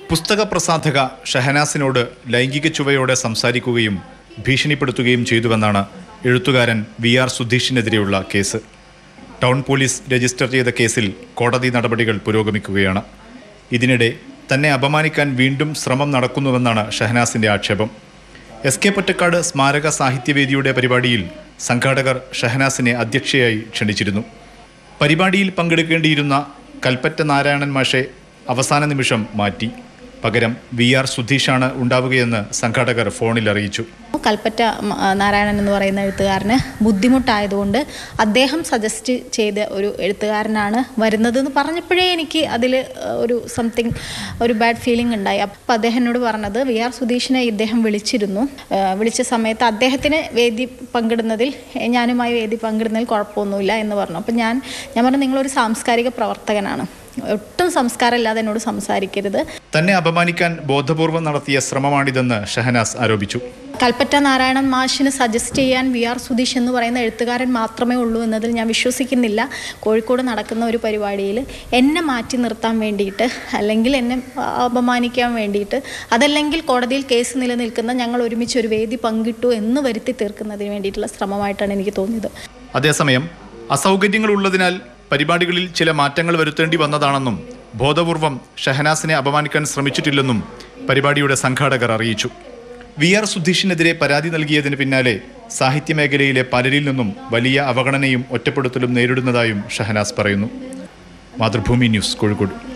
പുസ്തക പ്രസാധക ഷഹനാസിനോട് ലൈംഗിക ചുവയോടെ സംസാരിക്കുകയും ഭീഷണിപ്പെടുത്തുകയും ചെയ്തുവെന്നാണ് എഴുത്തുകാരൻ വി ആർ സുധീഷിനെതിരെയുള്ള കേസ് ടൗൺ പോലീസ് രജിസ്റ്റർ ചെയ്ത കേസിൽ കോടതി നടപടികൾ പുരോഗമിക്കുകയാണ് ഇതിനിടെ തന്നെ അപമാനിക്കാൻ വീണ്ടും ശ്രമം നടക്കുന്നുവെന്നാണ് ഷഹനാസിന്റെ ആക്ഷേപം എസ് കെ പൊറ്റക്കാട് സ്മാരക സാഹിത്യവേദിയുടെ പരിപാടിയിൽ സംഘാടകർ ഷഹനാസിനെ അധ്യക്ഷയായി ക്ഷണിച്ചിരുന്നു പരിപാടിയിൽ പങ്കെടുക്കേണ്ടിയിരുന്ന കൽപ്പറ്റ നാരായണൻ മാഷെ അവസാന നിമിഷം മാറ്റി പകരം വി ആർ സുധീഷാണ് ഉണ്ടാവുകയെന്ന് സംഘാടകർ ഫോണിൽ അറിയിച്ചു കൽപ്പറ്റ മ, നാരായണൻ എന്ന് പറയുന്ന എഴുത്തുകാരന് ബുദ്ധിമുട്ടായതുകൊണ്ട് അദ്ദേഹം സജസ്റ്റ് ചെയ്ത ഒരു എഴുത്തുകാരനാണ് വരുന്നത് എന്ന് പറഞ്ഞപ്പോഴേ എനിക്ക് അതിൽ ഒരു സംതിങ് ഒരു ബാഡ് ഫീലിംഗ് ഉണ്ടായി അപ്പോൾ അദ്ദേഹം എന്നോട് പറഞ്ഞത് വി ആർ സുധീഷിനെ ഇദ്ദേഹം വിളിച്ചിരുന്നു ആ, വിളിച്ച സമയത്ത് അദ്ദേഹത്തിന് വേദി പങ്കിടുന്നതിൽ എ, ഞാനുമായി വേദി പങ്കിടുന്നതിൽ കുഴപ്പമൊന്നുമില്ല എന്ന് പറഞ്ഞു അപ്പോൾ ഞാൻ ഞാൻ പറഞ്ഞു നിങ്ങളൊരു സാംസ്കാരിക പ്രവർത്തകനാണ് ഒട്ടും സംസ്കാരമില്ലാതെ എന്നോട് സംസാരിക്കരുത് തന്നെ അപമാനിക്കാൻ ബോധപൂർവം നടത്തിയ ശ്രമമാണിതെന്ന് ഷഹനാസ് ആരോപിച്ചു കൽപ്പറ്റ നാരായണൻ മാഷിന് സജസ്റ്റ് ചെയ്യാൻ വി ആർ സുധീഷ് എന്ന് പറയുന്ന എഴുത്തുകാരൻ മാത്രമേ ഉള്ളൂ എന്നതിൽ ഞാൻ വിശ്വസിക്കുന്നില്ല കോഴിക്കോട് നടക്കുന്ന ഒരു പരിപാടിയിൽ എന്നെ മാറ്റി നിർത്താൻ വേണ്ടിയിട്ട് അല്ലെങ്കിൽ എന്നെ അപമാനിക്കാൻ വേണ്ടിയിട്ട് അതല്ലെങ്കിൽ കോടതിയിൽ കേസ് നിലനിൽക്കുന്ന ഞങ്ങൾ ഒരുമിച്ച് ഒരു വേദി പങ്കിട്ടു എന്ന് വരുത്തി തീർക്കുന്നതിന് വേണ്ടിയിട്ടുള്ള ശ്രമമായിട്ടാണ് എനിക്ക് തോന്നിയത് അതേസമയം അസൗകര്യങ്ങൾ ഉള്ളതിനാൽ പരിപാടികളിൽ ചില മാറ്റങ്ങൾ വരുത്തേണ്ടി വന്നതാണെന്നും ബോധപൂർവം ഷഹനാസിനെ അപമാനിക്കാൻ ശ്രമിച്ചിട്ടില്ലെന്നും പരിപാടിയുടെ സംഘാടകർ അറിയിച്ചു വി ആർ സുധീഷിനെതിരെ പരാതി നൽകിയതിന് പിന്നാലെ സാഹിത്യമേഖലയിലെ പലരിൽ നിന്നും വലിയ അവഗണനയും ഒറ്റപ്പെടുത്തലും നേരിടുന്നതായും ഷഹനാസ് പറയുന്നു മാതൃഭൂമി ന്യൂസ് കോഴിക്കോട്